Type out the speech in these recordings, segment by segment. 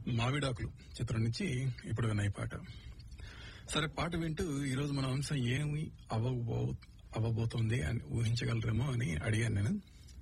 మావిడాకులు చిత్రం నుంచి ఇప్పుడు విన్నాయి పాట సరే పాట వింటూ ఈ రోజు మన అంశం ఏమి అవ్వబో అవ్వబోతోంది అని ఊహించగలరేమో అని అడిగాను నేను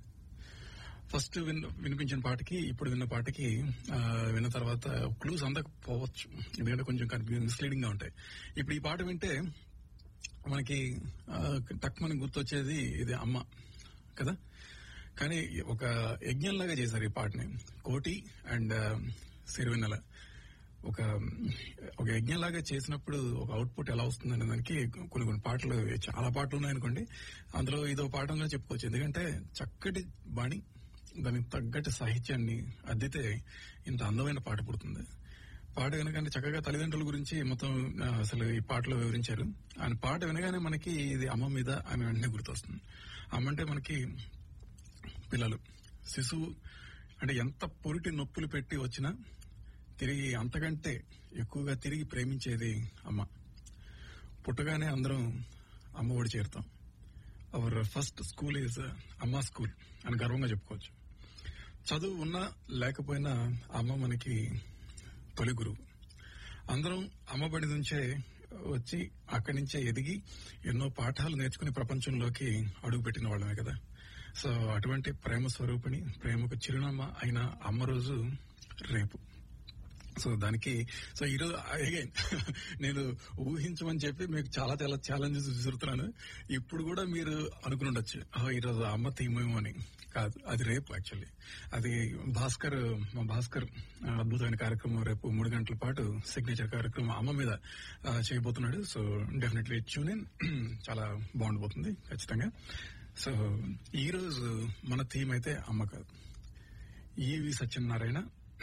ఫస్ట్ విన్ వినిపించిన పాటకి ఇప్పుడు విన్న పాటకి ఆ, విన్న తర్వాత క్లూస్ అందకపోవచ్చు ఎందుకంటే కొంచెం కన్ఫ్యూజ్ మిస్లీడింగ్ గా ఉంటాయి ఇప్పుడు ఈ పాట వింటే మనకి టక్ మనకి గుర్తొచ్చేది ఇది అమ్మ కదా కానీ ఒక యజ్ఞంలాగా చేశారు ఈ పాటని కోటి అండ్ సిరివెన్నెల ఒక ఒక యజ్ఞంలాగా చేసినప్పుడు ఒక అవుట్పుట్ ఎలా వస్తుంది అనే దానికి కొన్ని కొన్ని పాటలు చాలా పాటలు ఉన్నాయనుకోండి అందులో ఇదో పాఠంగా చెప్పుకోవచ్చు ఎందుకంటే చక్కటి బాణి దానికి తగ్గట్టు సాహిత్యాన్ని అద్దితే ఇంత అందమైన పాట పుడుతుంది పాట వినగానే చక్కగా తల్లిదండ్రుల గురించి మొత్తం ఆ, అసలు ఈ పాటలో వివరించారు ఆయన పాట వినగానే మనకి ఇది అమ్మ మీద ఆమె వెంటనే గుర్తొస్తుంది అమ్మ అంటే మనకి పిల్లలు శిశువు అంటే ఎంత పొరిటి నొప్పులు పెట్టి వచ్చినా తిరిగి అంతకంటే ఎక్కువగా తిరిగి ప్రేమించేది అమ్మ పుట్టగానే అందరం అమ్మ ఒడి చేరుతాం అవర్ ఫస్ట్ స్కూల్ ఈజ్ అమ్మ స్కూల్ అని గర్వంగా చెప్పుకోవచ్చు చదువు ఉన్నా లేకపోయినా అమ్మ మనకి తొలి గురువు అందరం అమ్మబడి నుంచే వచ్చి అక్కడి నుంచే ఎదిగి ఎన్నో పాఠాలు నేర్చుకుని ప్రపంచంలోకి అడుగు పెట్టిన వాళ్ళమే కదా సో అటువంటి ప్రేమ స్వరూపిణి ప్రేమకు చిరునామా అయిన అమ్మ రోజు రేపు సో దానికి సో ఈరోజు అగైన్ నేను ఊహించమని చెప్పి మీకు చాలా చాలా ఛాలెంజెస్ విసురుతున్నాను ఇప్పుడు కూడా మీరు అనుకుని ఉండొచ్చు "ఆ, ఈరోజు అమ్మ తీమేమో అని కాదు అది రేపు యాక్చువల్లీ అది భాస్కర్ మా భాస్కర్ ఆ, అద్భుతమైన కార్యక్రమం రేపు మూడు గంటల పాటు సిగ్నేచర్ కార్యక్రమం అమ్మ మీద ఆ, చేయబోతున్నాడు సో డెఫినెట్లీ ట్యూన్ ఇన్ చాలా బాగుండబోతుంది ఖచ్చితంగా సో ఈ రోజు మన థీమ్ అయితే అమ్మ కాదు ఈవి సత్యనారాయణ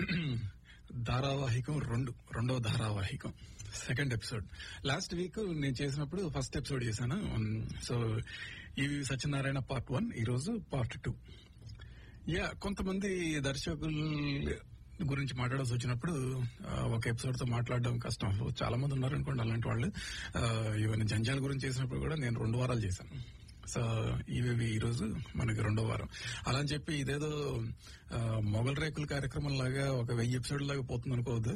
ధారావాహికం రెండు రెండవ ధారావాహికం సెకండ్ ఎపిసోడ్ లాస్ట్ వీక్ నేను చేసినప్పుడు ఫస్ట్ ఎపిసోడ్ చేశాను so EV Satyanarayana part one ఈ రోజు పార్ట్ టూ యా కొంతమంది దర్శకుల గురించి మాట్లాడాల్సి వచ్చినప్పుడు ఆ, ఒక ఎపిసోడ్ తో మాట్లాడడం కష్టం చాలా మంది ఉన్నారు అనుకోండి అలాంటి వాళ్ళు ఈవెన్ జంజాల గురించి చేసినప్పుడు కూడా నేను రెండు వారాలు చేశాను సో ఇవి ఈ రోజు మనకి రెండో వారం అలా అని చెప్పి ఇదేదో ఆ, మొగల్ రేకుల కార్యక్రమం లాగా ఒక వెయ్యి ఎపిసోడ్ లాగా పోతుంది అనుకోవద్దు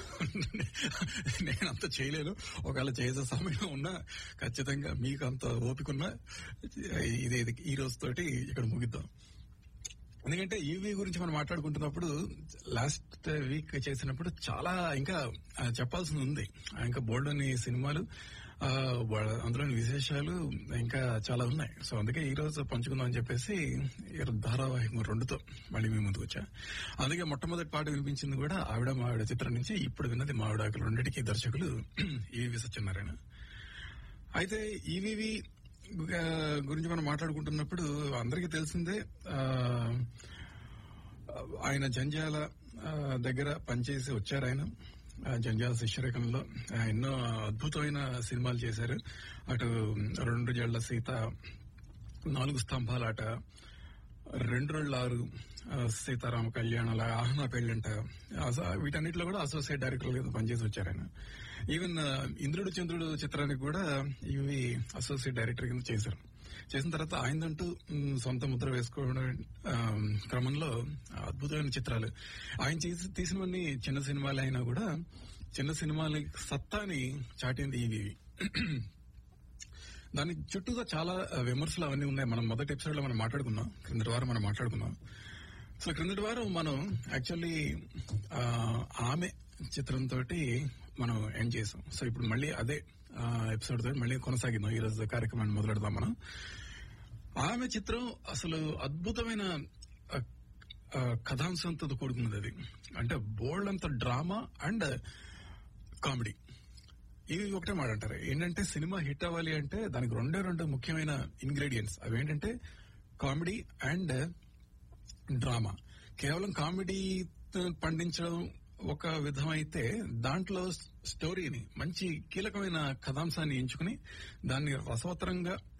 నేను అంత చేయలేను ఒకవేళ చేసే సమయం ఉన్నా ఖచ్చితంగా మీకు అంత ఓపిక ఉన్నా ఇది ఇది ఈ రోజు తోటి ఇక్కడ ముగిద్దాం ఎందుకంటే ఈవీ గురించి మనం మాట్లాడుకుంటున్నప్పుడు లాస్ట్ వీక్ చేసినప్పుడు చాలా ఇంకా ఆ, చెప్పాల్సింది ఉంది ఆ, ఇంకా బోల్డ్ అని సినిమాలు ఆ, వా- అందులోని విశేషాలు ఇంకా చాలా ఉన్నాయి సో అందుకే ఈ రోజు పంచుకుందాం అని చెప్పేసి ఈ ధారావాహికం రెండుతో మళ్ళీ మీ ముందుకు వచ్చా అందుకే మొట్టమొదటి పాట వినిపించింది కూడా ఆవిడ మావిడ చిత్రం నుంచి ఇప్పుడు విన్నది మావిడాకులు రెండింటికి దర్శకులు ఈవి సత్యనారాయణ అయితే ఈవీవి గురించి మనం మాట్లాడుకుంటున్నప్పుడు అందరికీ తెలిసిందే ఆ, ఆయన జంజాల ఆ, దగ్గర పనిచేసి వచ్చారు ఆయన ఆ, జంజాల శిష్యరేఖంలో ఆ, ఎన్నో అద్భుతమైన సినిమాలు చేశారు అటు రెండు జళ్ల సీత నాలుగు స్తంభాలాట రెండు రెండు ఆరు ఆ, సీతారామ కళ్యాణాల ఆహ్నా పెళ్ళంట అస- వీటన్నిటిలో కూడా అసోసియేట్ డైరెక్టర్ గా పనిచేసి వచ్చారు ఆయన ఈవెన్ ఆ, ఇంద్రుడు చంద్రుడు చిత్రానికి కూడా ఇవి అసోసియేట్ డైరెక్టర్ కింద చేశారు చేసిన తర్వాత ఆయనంటూ మ్, సొంత ముద్ర వేసుకోవడం ఆ, క్రమంలో అద్భుతమైన చిత్రాలు ఆయన చేసి తీసినవన్నీ చిన్న సినిమాలు అయినా కూడా చిన్న సినిమాల సత్తాని చాటింది ఇవి దాని చుట్టూగా చాలా ఆ, విమర్శలు అవన్నీ ఉన్నాయి మనం మొదటి ఎపిసోడ్ లో మనం మాట్లాడుకున్నాం క్రిందటి వారం మనం మాట్లాడుకున్నాం సో క్రిందటి వారం మనం యాక్చువల్లీ ఆమె చిత్రంతో మనం ఎండ్ చేసాం సో ఇప్పుడు మళ్ళీ అదే ఎపిసోడ్ తోటి మళ్ళీ కొనసాగిద్దాం ఈ రోజు కార్యక్రమాన్ని మొదలెడదాం మనం ఆమె చిత్రం అసలు అద్భుతమైన ఆ, ఆ, కథాంశంతో కూడుకున్నది అది అంటే బోల్డ్ అంత డ్రామా అండ్ కామెడీ ఇవి ఒకటే మాట అంటారు ఏంటంటే సినిమా హిట్ అవ్వాలి అంటే దానికి రెండే రెండు ముఖ్యమైన ఇంగ్రీడియంట్స్ అవి ఏంటంటే కామెడీ అండ్ డ్రామా కేవలం కామెడీ పండించడం ఒక విధం అయితే దాంట్లో స్టోరీని మంచి కీలకమైన కథాంశాన్ని ఎంచుకుని దాన్ని రసవత్తరంగా